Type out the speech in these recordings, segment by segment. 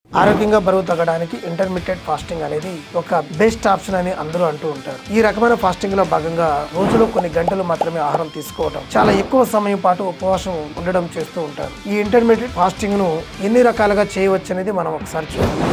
ఆరోగ్యంగా బరువు తగ్గడానికి ఇంటర్మీడియట్ ఫాస్టింగ్ అనేది ఒక బెస్ట్ ఆప్షన్ అని అందరూ అంటూ ఉంటారు ఈ రకమైన ఫాస్టింగ్ లో భాగంగా రోజులో కొన్ని గంటలు మాత్రమే ఆహారం తీసుకోవడం చాలా ఎక్కువ సమయం పాటు ఉపవాసం ఉండడం చేస్తూ ఉంటారు ఈ ఇంటర్మీడియట్ ఫాస్టింగ్ ను ఎన్ని రకాలుగా చేయవచ్చు అనేది మనం ఒకసారి చూద్దాం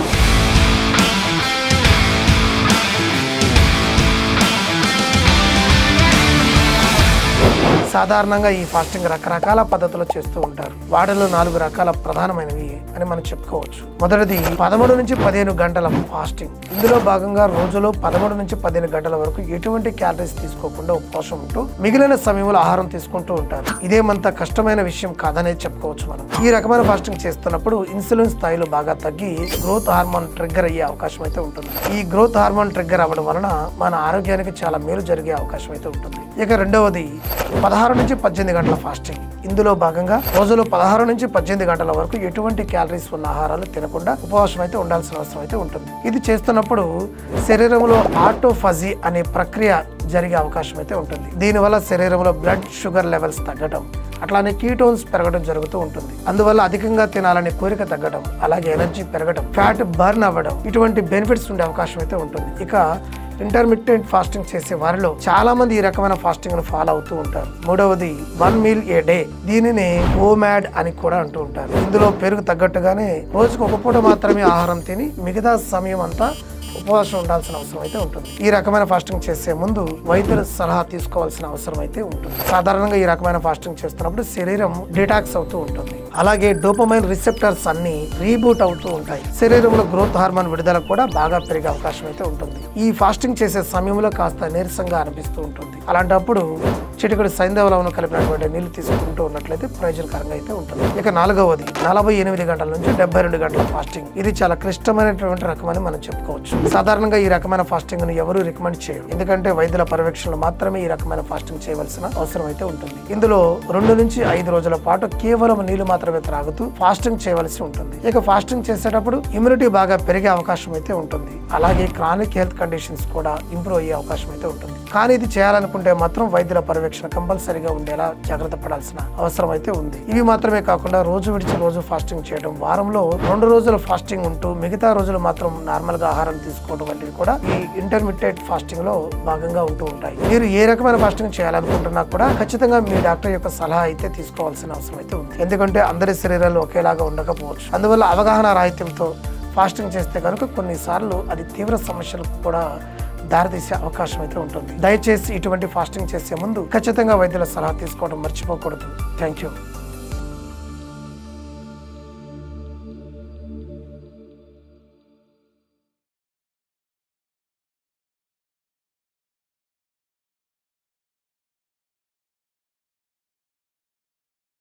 సాధారణంగా ఈ ఫాస్టింగ్ రకరకాల పద్ధతులు చేస్తూ ఉంటారు వాటిలో నాలుగు రకాల ప్రధానమైనవి అని మనం చెప్పుకోవచ్చు మొదటిది పదమూడు నుంచి పదిహేను గంటల ఫాస్టింగ్ ఇందులో భాగంగా రోజులో పదమూడు నుంచి పదిహేను గంటల వరకు ఎటువంటి క్యాలరీస్ తీసుకోకుండా ఉపవాసం ఉంటూ మిగిలిన సమయంలో ఆహారం తీసుకుంటూ ఉంటారు ఇదేమంత కష్టమైన విషయం కాదనేది చెప్పుకోవచ్చు మనం ఈ రకమైన ఫాస్టింగ్ చేస్తున్నప్పుడు ఇన్సులిన్ స్థాయిలు బాగా తగ్గి గ్రోత్ హార్మోన్ ట్రిగ్గర్ అయ్యే అవకాశం అయితే ఉంటుంది ఈ గ్రోత్ హార్మోన్ ట్రిగ్గర్ అవ్వడం వలన మన ఆరోగ్యానికి చాలా మేలు జరిగే అవకాశం అయితే ఉంటుంది ఇక రెండవది పదహారు నుంచి పద్దెనిమిది గంటల ఫాస్టింగ్ ఇందులో భాగంగా రోజులో పదహారు నుంచి పద్దెనిమిది గంటల వరకు ఎటువంటి క్యాలరీస్ ఉన్న ఆహారాలు తినకుండా ఉపవాసం అయితే ఉండాల్సిన అవసరం అయితే ఉంటుంది ఇది చేస్తున్నప్పుడు శరీరంలో ఆటోఫజీ అనే ప్రక్రియ జరిగే అవకాశం అయితే ఉంటుంది దీనివల్ల శరీరంలో బ్లడ్ షుగర్ లెవెల్స్ తగ్గడం అట్లానే కీటోన్స్ పెరగడం జరుగుతూ ఉంటుంది అందువల్ల అధికంగా తినాలనే కోరిక తగ్గడం అలాగే ఎనర్జీ పెరగడం ఫ్యాట్ బర్న్ అవ్వడం ఇటువంటి బెనిఫిట్స్ ఉండే అవకాశం అయితే ఉంటుంది ఇక ఇంటర్మీడియట్ ఫాస్టింగ్ చేసే వారిలో చాలా మంది ఈ రకమైన ఫాస్టింగ్ ను ఫాలో అవుతూ ఉంటారు మూడవది వన్ మీల్ ఏ డే దీనిని ఓమాడ్ అని కూడా అంటూ ఉంటారు ఇందులో పెరుగు తగ్గట్టుగానే రోజుకు ఒక పూట మాత్రమే ఆహారం తిని మిగతా సమయం అంతా ఉపవాసం ఉండాల్సిన అవసరం అయితే ఉంటుంది ఈ రకమైన ఫాస్టింగ్ చేసే ముందు వైద్యుల సలహా తీసుకోవాల్సిన అవసరం అయితే ఉంటుంది సాధారణంగా ఈ రకమైన ఫాస్టింగ్ చేస్తున్నప్పుడు శరీరం డిటాక్స్ అవుతూ ఉంటుంది అలాగే డోపమైన్ రిసెప్టర్స్ అన్ని రీబూట్ అవుతూ ఉంటాయి శరీరంలో గ్రోత్ హార్మోన్ విడుదల కూడా బాగా పెరిగే అవకాశం అయితే ఉంటుంది ఈ ఫాస్టింగ్ చేసే సమయంలో కాస్త నీరసంగా అనిపిస్తూ ఉంటుంది అలాంటప్పుడు చిటికడు సైంధవలవను కలిపినటువంటి నీళ్లు తీసుకుంటూ ఉన్నట్లయితే ప్రయోజనకరంగా అయితే ఉంటుంది ఇక నాలుగవది నలభై ఎనిమిది గంటల నుంచి డెబ్బై రెండు గంటల ఫాస్టింగ్ ఇది చాలా క్లిష్టమైనటువంటి రకం అని మనం చెప్పుకోవచ్చు సాధారణంగా ఈ రకమైన ఫాస్టింగ్ ను ఎవరు రికమెండ్ చేయరు ఎందుకంటే వైద్యుల పర్యవేక్షణలో మాత్రమే ఈ రకమైన ఫాస్టింగ్ చేయవలసిన అవసరం అయితే ఉంటుంది ఇందులో రెండు నుంచి ఐదు రోజుల పాటు కేవలం నీళ్లు మాత్రమే త్రాగుతూ ఫాస్టింగ్ చేయవలసి ఉంటుంది ఇక ఫాస్టింగ్ చేసేటప్పుడు ఇమ్యూనిటీ బాగా పెరిగే అవకాశం అయితే ఉంటుంది అలాగే క్రానిక్ హెల్త్ కండిషన్స్ కూడా ఇంప్రూవ్ అయ్యే అవకాశం అయితే ఉంటుంది కానీ ఇది చేయాలనుకుంటే మాత్రం వైద్యుల పర్యవేక్షణ కంపల్సరీగా ఉండేలా జాగ్రత్త పడాల్సిన అవసరం అయితే ఉంది ఇవి మాత్రమే కాకుండా రోజు విడిచి రోజు ఫాస్టింగ్ చేయడం వారంలో రెండు రోజులు ఫాస్టింగ్ ఉంటూ మిగతా రోజులు మాత్రం నార్మల్ గా ఆహారం తీసుకోవడం వంటివి కూడా ఈ ఇంటర్మీడియట్ ఫాస్టింగ్ లో భాగంగా ఉంటూ ఉంటాయి మీరు ఏ రకమైన ఫాస్టింగ్ చేయాలనుకుంటున్నా కూడా ఖచ్చితంగా మీ డాక్టర్ యొక్క సలహా అయితే తీసుకోవాల్సిన అవసరం అయితే ఉంది ఎందుకంటే అందరి శరీరాలు ఒకేలాగా ఉండకపోవచ్చు అందువల్ల అవగాహన రాహిత్యంతో ఫాస్టింగ్ చేస్తే కనుక కొన్నిసార్లు అది తీవ్ర సమస్యలకు కూడా దారితీసే అవకాశం అయితే ఉంటుంది దయచేసి ఇటువంటి ఫాస్టింగ్ చేసే ముందు ఖచ్చితంగా వైద్యుల సలహా తీసుకోవడం మర్చిపోకూడదు థ్యాంక్ యూ